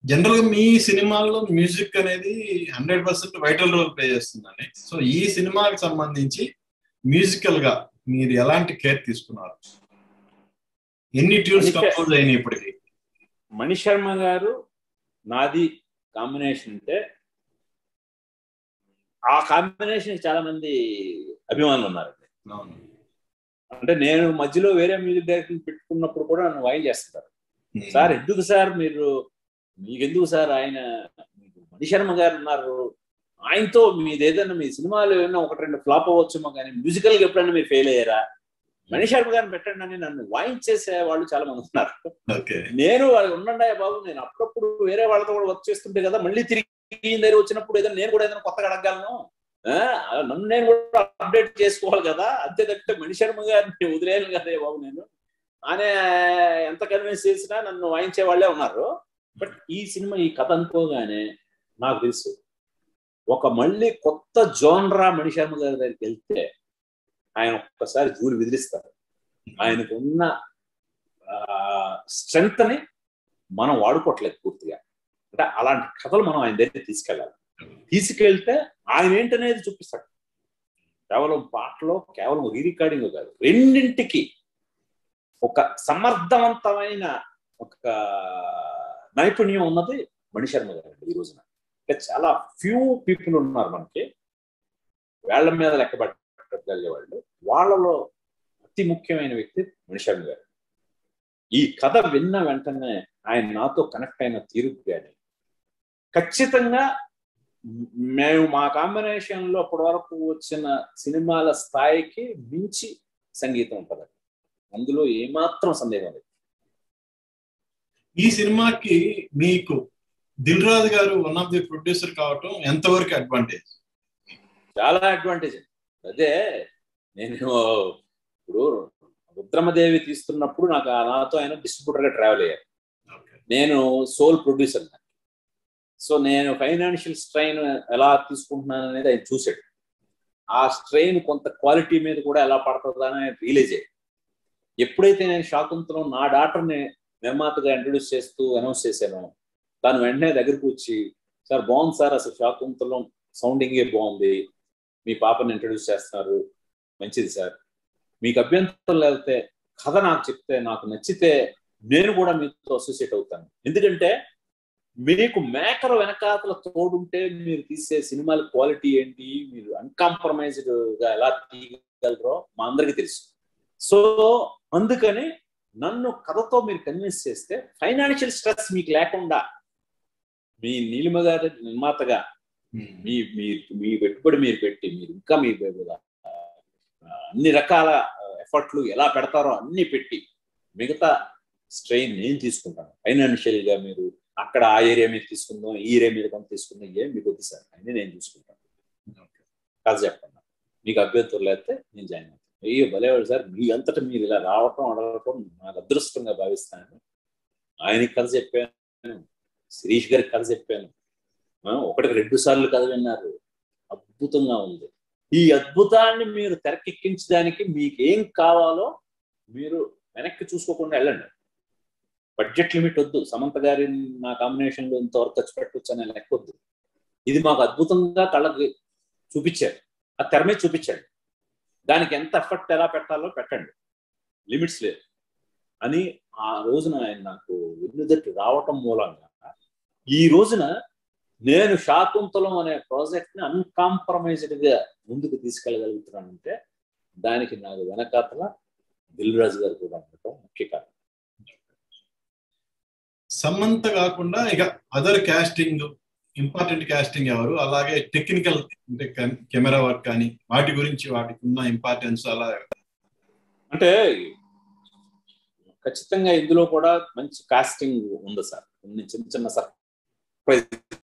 General గా మీ సినిమాల్లో music అనేది hundred percent vital role play చేస్తుందండి సో ఈ సినిమాకి సంబంధించి మ్యూజికల్ గా మీరు ఎలాంటి కేర్ తీసుకున్నారు ఎన్ని ట్యూన్స్ అంటే- కంపోజ్ అయినాయి ఇప్పటికి మణి శర్మ గారు నాది కాంబినేషన్ అంటే ఆ కాంబినేషన్ చాలా మంది అభిమానులు ఉన్నారు అవును అంటే నేను మధ్యలో వేరే మ్యూజిక్ డైరెక్టర్ పెట్టుకున్నప్పుడు కూడా నన్ను వైన్ చేస్తుంటారు Hmm. సార్ ఎందుకు సార్ మీరు మీకెందుకు సార్ ఆయన మీకు మణి శర్మ గారు ఉన్నారు ఆయనతో మీది ఏదైనా మీ సినిమాలు ఏమైనా ఒకటి రెండు ఫ్లాప్ అవ్వచ్చేమో కానీ మ్యూజికల్ గా ఎప్పుడైనా మీరు ఫెయిల్ అయ్యారా మణి శర్మ గారిని పెట్టండి అని నన్ను వాయించేసే వాళ్ళు చాలా మంది ఉన్నారు ఓకే నేను వాళ్ళు ఉండండి బాబు నేను అప్పుడప్పుడు వేరే వాళ్ళతో కూడా వర్క్ చేస్తుంటే కదా మళ్ళీ తిరిగి ఈయన దగ్గర వచ్చినప్పుడు ఏదైనా నేను కూడా ఏదైనా కొత్తగా అడగలను ఆ, నన్ను నేను కూడా అప్డేట్ చేసుకోవాలి కదా అంతే తప్పితే మణి శర్మ గారిని వదిలేను కదే బాబు నేను ఆయన ఎంత కన్విన్స్ చేసినా నన్ను వాయించే వాళ్ళే ఉన్నారు బట్ ఈ సినిమా ఈ కథ అనుకోగానే నాకు తెలుసు ఒక మళ్ళీ కొత్త జోన్రా మణి శర్మ గారి దగ్గరికి వెళ్తే ఆయన ఒక్కసారి జూలు విదిలిస్తారు ఆయనకున్న స్ట్రెంగ్త్ ని మనం వాడుకోవట్లేదు పూర్తిగా అంటే అలాంటి కథలు మనం ఆయన దగ్గర తీసుకెళ్ళాలి తీసుకెళ్తే ఆయన ఏంటనేది చూపిస్తాడు కేవలం పాటలో కేవలం రీ రికార్డింగ్ కాదు రెండింటికి ఒక సమర్థవంతమైన ఒక నైపుణ్యం ఉన్నది మణిశర్మ గారు ఈ రోజున అంటే చాలా ఫ్యూ పీపుల్ ఉన్నారు మనకి వేళ్ల మీద లెక్క పెట్టగలిగే వాళ్ళు వాళ్ళలో అతి ముఖ్యమైన వ్యక్తి మణిశర్మ గారు ఈ కథ విన్న వెంటనే ఆయన నాతో కనెక్ట్ అయిన తీరు కానీ ఖచ్చితంగా మ్- మేము మా కాంబినేషన్ లో అప్పటి వరకు వచ్చిన సినిమాల స్థాయికి మించి సంగీతం ఉంటుంది అందులో ఏమాత్రం సందేహం లేదు ఈ సినిమాకి మీకు దిల్ రాజు గారు వన్ ఆఫ్ ది ప్రొడ్యూసర్ కావటం ఎంతవరకు అడ్వాంటేజ్ చాలా అడ్వాంటేజ్ అదే నేను ఇప్పుడు రుద్రమదేవి తీస్తున్నప్పుడు నాకు ఆ- నాతో ఆయన డిస్ట్రిబ్యూటర్ గా ట్రావెల్ అయ్యారు నేను సోల్ ప్రొడ్యూసర్ సో నేను ఫైనాన్షియల్ స్ట్రెయిన్ ఎలా తీసుకుంటున్నాను అనేది ఆయన చూశాడు ఆ స్ట్రెయిన్ కొంత క్వాలిటీ మీద కూడా ఎలా పడుతుందా అని రియలైజ్ అయ్యాడు ఎప్పుడైతే నేను శాకుంతలం నా డాక్టర్ని నిర్మాతగా ఇంట్రొడ్యూస్ చేస్తూ అనౌన్స్ చేశాను తను వెంటనే దగ్గరకు వచ్చి సార్ బాగుంది సార్ అసలు శాకుంతలం సౌండింగే బాగుంది మీ పాపని ఇంట్రొడ్యూస్ చేస్తున్నారు మంచిది సార్ మీకు అభ్యంతరం లేకపోతే కథ నాకు చెప్తే నాకు నచ్చితే నేను కూడా మీతో అసోసియేట్ అవుతాను ఎందుకంటే మీకు మేకర్ వెనకాతల తోడుంటే మీరు తీసే సినిమాల క్వాలిటీ ఏంటి మీరు అన్కాంప్రమైజ్డ్ గా ఎలా తీయగలరో మా అందరికీ తెలుసు సో అందుకని నన్ను కథతో మీరు కన్విన్స్ చేస్తే ఫైనాన్షియల్ స్ట్రెస్ మీకు లేకుండా మీ నీలిమ గారి నిర్మాతగా మీ మీ మీ పెట్టుబడి మీరు పెట్టి మీరు ఇంకా మీ ఆ, అన్ని రకాల ఎఫర్ట్లు ఎలా పెడతారో అన్ని పెట్టి మిగతా స్ట్రెయిన్ నేను తీసుకుంటాను ఫైనాన్షియల్ గా మీరు అక్కడ ఆ ఏరియా మీద తీసుకుందాం ఈ ఏరియా మీద కొంత తీసుకుందాం ఏం మీకు వద్దు సార్ అన్ని నేను చూసుకుంటాను కథ చెప్పండి మీకు అభ్యర్థులు లేకపోతే నేను జాయిన్ అవుతాను అయ్యో భలేవాడు సార్ మీ అంతటా మీరు ఇలా రావటం అడగటం నాకు అదృష్టంగా భావిస్తాను ఆయనకి కథ చెప్పాను శిరీష్ గారికి కథ చెప్పాను ఆ, ఒకటికి రెండు సార్లు కథ విన్నారు అద్భుతంగా ఉంది ఈ అద్భుతాన్ని మీరు తెరకెక్కించడానికి మీకు ఏం కావాలో మీరు వెనక్కి చూసుకోకుండా వెళ్ళండి బడ్జెట్ లిమిట్ వద్దు సమంత గారి నా కాంబినేషన్ లో ఇంతవరకు ఖర్చు పెట్టవచ్చు అనే లెక్క వద్దు ఇది మాకు అద్భుతంగా కళ్ళకి చూపించారు ఆ తెర మీద చూపించండి దానికి ఎంత ఎఫర్ట్ ఎలా పెట్టాలో పెట్టండి లిమిట్స్ లేదు అని ఆ రోజున ఆయన నాకు వెన్నుదట్టి రావటం మూలంగా ఈ రోజున నేను శాకుంతలం అనే ప్రాజెక్ట్ ని అన్కాంప్రమైజ్డ్ గా ముందుకు తీసుకెళ్ళగలుగుతున్నానంటే దానికి నాకు వెనకాతల దిల్ రాజు గారు కూడా ఉండటం ముఖ్య కారణం సమంత కాకుండా ఇక అదర్ కాస్టింగ్ ఇంపార్టెంట్ కాస్టింగ్ ఎవరు అలాగే టెక్నికల్ అంటే కెమెరా వర్క్ కానీ వాటి గురించి వాటికి ఉన్న ఇంపార్టెన్స్ అలా అంటే ఖచ్చితంగా ఇందులో కూడా మంచి కాస్టింగ్ ఉంది సార్ కొన్ని చిన్న చిన్న సర్ప్రైజ్